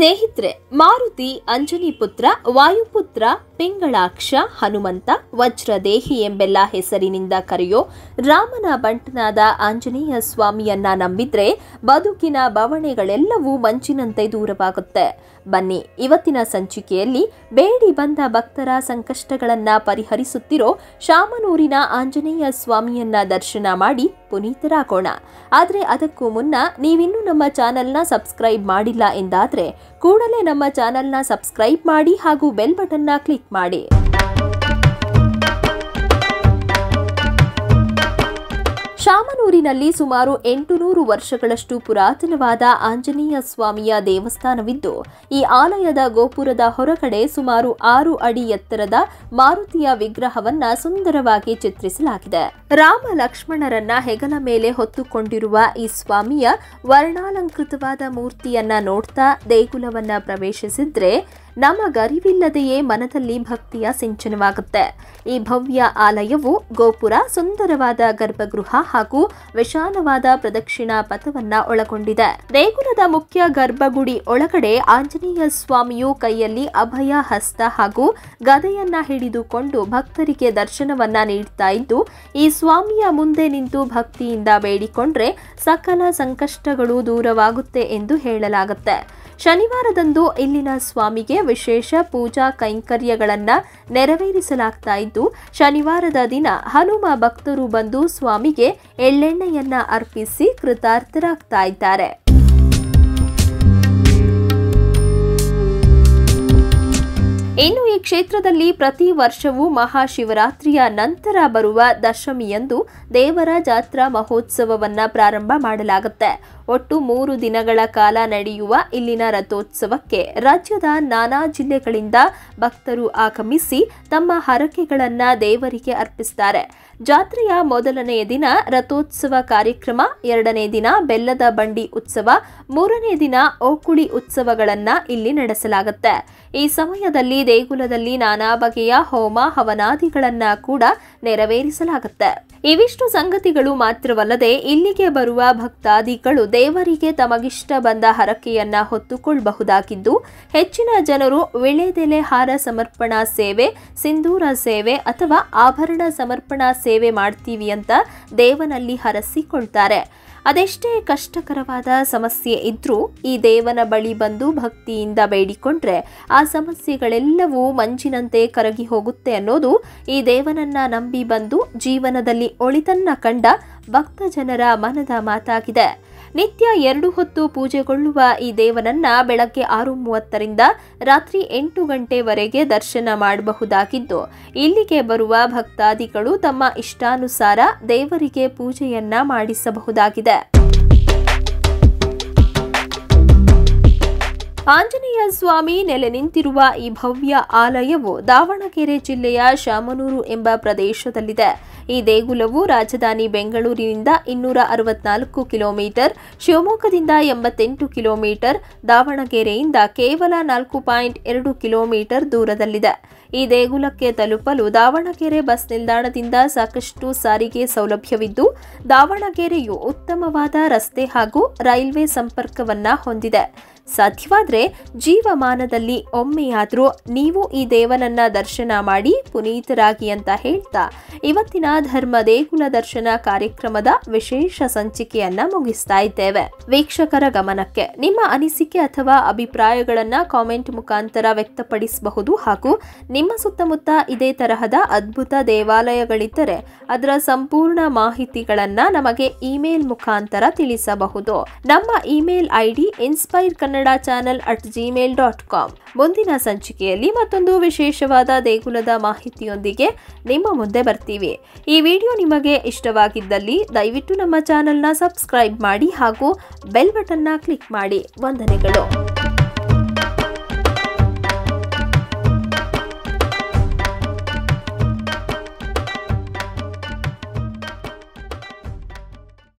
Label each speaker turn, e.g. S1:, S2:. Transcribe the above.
S1: ಸ್ನೇಹಿತರೆ ಮಾರುತಿ ಅಂಜನಿ ಪುತ್ರ ವಾಯುಪುತ್ರ ಪಿಂಗಳಾಕ್ಷ ಹನುಮಂತ ವಜ್ರದೇಹಿ ಎಂಬೆಲ್ಲ ಹೆಸರಿನಿಂದ ಕರೆಯೋ ರಾಮನ ಬಂಟನಾದ ಆಂಜನೇಯ ಸ್ವಾಮಿಯನ್ನ ನಂಬಿದ್ರೆ ಬದುಕಿನ ಬವಣೆಗಳೆಲ್ಲವೂ ಮಂಚಿನಂತೆ ದೂರವಾಗುತ್ತೆ ಬನ್ನಿ ಇವತ್ತಿನ ಸಂಚಿಕೆಯಲ್ಲಿ ಬೇಡಿ ಬಂದ ಭಕ್ತರ ಸಂಕಷ್ಟಗಳನ್ನ ಪರಿಹರಿಸುತ್ತಿರೋ ಶಾಮನೂರಿನ ಆಂಜನೇಯ ಸ್ವಾಮಿಯನ್ನ ದರ್ಶನ ಮಾಡಿ ಪುನೀತರಾಗೋಣ ಆದರೆ ಅದಕ್ಕೂ ಮುನ್ನ ನೀವಿನ್ನೂ ನಮ್ಮ ಚಾನೆಲ್ನ ಸಬ್ಸ್ಕ್ರೈಬ್ ಮಾಡಿಲ್ಲ ಎಂದಾದ್ರೆ ಕೂಡಲೇ ನಮ್ಮ ಚಾನೆಲ್ನ ಸಬ್ಸ್ಕ್ರೈಬ್ ಮಾಡಿ ಹಾಗೂ ಬೆಲ್ ಬಟನ್ನ ಕ್ಲಿಕ್ ಮಾಡಿ ಶಾಮನೂರಿನಲ್ಲಿ ಸುಮಾರು ಎಂಟುನೂರು ವರ್ಷಗಳಷ್ಟು ಪುರಾತನವಾದ ಆಂಜನೇಯ ಸ್ವಾಮಿಯ ದೇವಸ್ಥಾನವಿದ್ದು ಈ ಆಲಯದ ಗೋಪುರದ ಹೊರಗಡೆ ಸುಮಾರು ಆರು ಅಡಿ ಎತ್ತರದ ಮಾರುತಿಯ ವಿಗ್ರಹವನ್ನ ಸುಂದರವಾಗಿ ಚಿತ್ರಿಸಲಾಗಿದೆ ರಾಮ ಲಕ್ಷ್ಮಣರನ್ನ ಹೆಗಲ ಮೇಲೆ ಹೊತ್ತುಕೊಂಡಿರುವ ಈ ಸ್ವಾಮಿಯ ವರ್ಣಾಲಂಕೃತವಾದ ಮೂರ್ತಿಯನ್ನ ನೋಡ್ತಾ ದೇಗುಲವನ್ನ ಪ್ರವೇಶಿಸಿದ್ರೆ ನಮಗರಿವಿಲ್ಲದೆಯೇ ಮನದಲ್ಲಿ ಭಕ್ತಿಯ ಸಿಂಚನವಾಗುತ್ತೆ ಈ ಭವ್ಯ ಆಲಯವು ಗೋಪುರ ಸುಂದರವಾದ ಗರ್ಭಗೃಹ ಹಾಗೂ ವಿಶಾಲವಾದ ಪ್ರದಕ್ಷಿಣಾ ಪಥವನ್ನ ಒಳಗೊಂಡಿದೆ ದೇಗುಲದ ಮುಖ್ಯ ಗರ್ಭಗುಡಿ ಒಳಗಡೆ ಆಂಜನೇಯ ಸ್ವಾಮಿಯು ಕೈಯಲ್ಲಿ ಅಭಯ ಹಸ್ತ ಹಾಗೂ ಗದೆಯನ್ನ ಹಿಡಿದುಕೊಂಡು ಭಕ್ತರಿಗೆ ದರ್ಶನವನ್ನ ನೀಡ್ತಾ ಇದ್ದು ಈ ಸ್ವಾಮಿಯ ಮುಂದೆ ನಿಂತು ಭಕ್ತಿಯಿಂದ ಬೇಡಿಕೊಂಡ್ರೆ ಸಕಲ ಸಂಕಷ್ಟಗಳು ದೂರವಾಗುತ್ತೆ ಎಂದು ಹೇಳಲಾಗುತ್ತೆ ಶನಿವಾರದಂದು ಇಲ್ಲಿನ ಸ್ವಾಮಿಗೆ ವಿಶೇಷ ಪೂಜಾ ಕೈಂಕರ್ಯಗಳನ್ನ ನೆರವೇರಿಸಲಾಗ್ತಾ ಇದ್ದು ಶನಿವಾರದ ದಿನ ಹನುಮ ಭಕ್ತರು ಬಂದು ಸ್ವಾಮಿಗೆ ಎಳ್ಳೆಣ್ಣೆಯನ್ನ ಅರ್ಪಿಸಿ ಕೃತಾರ್ಥರಾಗ್ತಾ ಇದ್ದಾರೆ ಇನ್ನು ಈ ಕ್ಷೇತ್ರದಲ್ಲಿ ಪ್ರತಿ ವರ್ಷವೂ ಮಹಾಶಿವರಾತ್ರಿಯ ನಂತರ ಬರುವ ದಶಮಿಯಂದು ದೇವರ ಜಾತ್ರಾ ಮಹೋತ್ಸವವನ್ನ ಪ್ರಾರಂಭ ಮಾಡಲಾಗುತ್ತೆ ಒಟ್ಟು ಮೂರು ದಿನಗಳ ಕಾಲ ನಡೆಯುವ ಇಲ್ಲಿನ ರಥೋತ್ಸವಕ್ಕೆ ರಾಜ್ಯದ ನಾನಾ ಜಿಲ್ಲೆಗಳಿಂದ ಭಕ್ತರು ಆಗಮಿಸಿ ತಮ್ಮ ಹರಕೆಗಳನ್ನ ದೇವರಿಗೆ ಅರ್ಪಿಸ್ತಾರೆ ಜಾತ್ರೆಯ ಮೊದಲನೆಯ ದಿನ ರಥೋತ್ಸವ ಕಾರ್ಯಕ್ರಮ ಎರಡನೇ ದಿನ ಬೆಲ್ಲದ ಬಂಡಿ ಉತ್ಸವ ಮೂರನೇ ದಿನ ಓಕುಳಿ ಉತ್ಸವಗಳನ್ನ ಇಲ್ಲಿ ನಡೆಸಲಾಗುತ್ತೆ ಈ ಸಮಯದಲ್ಲಿ ದೇಗುಲದಲ್ಲಿ ನಾನಾ ಬಗೆಯ ಹೋಮ ಹವನಾದಿಗಳನ್ನ ಕೂಡ ನೆರವೇರಿಸಲಾಗುತ್ತೆ ಇವಿಷ್ಟು ಸಂಗತಿಗಳು ಮಾತ್ರವಲ್ಲದೆ ಇಲ್ಲಿಗೆ ಬರುವ ಭಕ್ತಾದಿಗಳು ದೇವರಿಗೆ ತಮಗಿಷ್ಟ ಬಂದ ಹರಕೆಯನ್ನ ಹೊತ್ತುಕೊಳ್ಳಬಹುದಾಗಿದ್ದು ಹೆಚ್ಚಿನ ಜನರು ವಿಳೆದೆಲೆ ಹಾರ ಸಮರ್ಪಣಾ ಸೇವೆ ಸಿಂಧೂರ ಸೇವೆ ಅಥವಾ ಆಭರಣ ಸಮರ್ಪಣಾ ಸೇವೆ ಮಾಡ್ತೀವಿ ಅಂತ ದೇವನಲ್ಲಿ ಹರಸಿಕೊಳ್ತಾರೆ ಅದೆಷ್ಟೇ ಕಷ್ಟಕರವಾದ ಸಮಸ್ಯೆ ಇದ್ರೂ ಈ ದೇವನ ಬಳಿ ಬಂದು ಭಕ್ತಿಯಿಂದ ಬೇಡಿಕೊಂಡ್ರೆ ಆ ಸಮಸ್ಯೆಗಳೆಲ್ಲವೂ ಮಂಜಿನಂತೆ ಕರಗಿ ಹೋಗುತ್ತೆ ಅನ್ನೋದು ಈ ದೇವನನ್ನ ನಂಬಿ ಬಂದು ಜೀವನದಲ್ಲಿ ಒಳಿತನ್ನ ಕಂಡ ಭಕ್ತ ಜನರ ಮನದ ಮಾತಾಗಿದೆ ನಿತ್ಯ ಎರಡು ಹೊತ್ತು ಪೂಜೆಗೊಳ್ಳುವ ಈ ದೇವನನ್ನ ಬೆಳಗ್ಗೆ ಆರು ಮೂವತ್ತರಿಂದ ರಾತ್ರಿ ಎಂಟು ಗಂಟೆವರೆಗೆ ದರ್ಶನ ಮಾಡಬಹುದಾಗಿದ್ದು ಇಲ್ಲಿಗೆ ಬರುವ ಭಕ್ತಾದಿಗಳು ತಮ್ಮ ಇಷ್ಟಾನುಸಾರ ದೇವರಿಗೆ ಪೂಜೆಯನ್ನ ಮಾಡಿಸಬಹುದಾಗಿದೆ ಆಂಜನೇಯ ಸ್ವಾಮಿ ನೆಲೆ ನಿಂತಿರುವ ಈ ಭವ್ಯ ಆಲಯವು ದಾವಣಗೆರೆ ಜಿಲ್ಲೆಯ ಶಾಮನೂರು ಎಂಬ ಪ್ರದೇಶದಲ್ಲಿದೆ ಈ ದೇಗುಲವು ರಾಜಧಾನಿ ಬೆಂಗಳೂರಿನಿಂದ ಇನ್ನೂರ ಅರವತ್ನಾಲ್ಕು ಕಿಲೋಮೀಟರ್ ಶಿವಮೊಗ್ಗದಿಂದ ಎಂಬತ್ತೆಂಟು ಕಿಲೋಮೀಟರ್ ದಾವಣಗೆರೆಯಿಂದ ಕೇವಲ ನಾಲ್ಕು ಪಾಯಿಂಟ್ ಎರಡು ಕಿಲೋಮೀಟರ್ ದೂರದಲ್ಲಿದೆ ಈ ದೇಗುಲಕ್ಕೆ ತಲುಪಲು ದಾವಣಗೆರೆ ಬಸ್ ನಿಲ್ದಾಣದಿಂದ ಸಾಕಷ್ಟು ಸಾರಿಗೆ ಸೌಲಭ್ಯವಿದ್ದು ದಾವಣಗೆರೆಯು ಉತ್ತಮವಾದ ರಸ್ತೆ ಹಾಗೂ ರೈಲ್ವೆ ಸಂಪರ್ಕವನ್ನ ಹೊಂದಿದೆ ಸಾಧ್ಯವಾದ್ರೆ ಜೀವಮಾನದಲ್ಲಿ ಒಮ್ಮೆಯಾದ್ರೂ ನೀವು ಈ ದೇವನನ್ನ ದರ್ಶನ ಮಾಡಿ ಪುನೀತರಾಗಿ ಅಂತ ಹೇಳ್ತಾ ಇವತ್ತಿನ ಧರ್ಮ ದೇಗುಲ ದರ್ಶನ ಕಾರ್ಯಕ್ರಮದ ವಿಶೇಷ ಸಂಚಿಕೆಯನ್ನ ಮುಗಿಸ್ತಾ ಇದ್ದೇವೆ ವೀಕ್ಷಕರ ಗಮನಕ್ಕೆ ನಿಮ್ಮ ಅನಿಸಿಕೆ ಅಥವಾ ಅಭಿಪ್ರಾಯಗಳನ್ನ ಕಾಮೆಂಟ್ ಮುಖಾಂತರ ವ್ಯಕ್ತಪಡಿಸಬಹುದು ಹಾಗೂ ನಿಮ್ಮ ಸುತ್ತಮುತ್ತ ಇದೇ ತರಹದ ಅದ್ಭುತ ದೇವಾಲಯಗಳಿದ್ದರೆ ಅದರ ಸಂಪೂರ್ಣ ಮಾಹಿತಿಗಳನ್ನ ನಮಗೆ ಇಮೇಲ್ ಮುಖಾಂತರ ತಿಳಿಸಬಹುದು ನಮ್ಮ email ID inspire Kannada channel at Gmail dot com ಮುಂದಿನ ಸಂಚಿಕೆಯಲ್ಲಿ ಮತ್ತೊಂದು ವಿಶೇಷವಾದ ದೇಗುಲದ ಮಾಹಿತಿಯೊಂದಿಗೆ ನಿಮ್ಮ ಮುಂದೆ ಬರ್ತೀವಿ ಈ ವಿಡಿಯೋ ನಿಮಗೆ ಇಷ್ಟವಾಗಿದ್ದಲ್ಲಿ ದಯವಿಟ್ಟು ನಮ್ಮ ಚಾನೆಲ್ನ ಸಬ್ಸ್ಕ್ರೈಬ್ ಮಾಡಿ ಹಾಗೂ ಬೆಲ್ ಬಟನ್ನ ಕ್ಲಿಕ್ ಮಾಡಿ ವಂದನೆಗಳು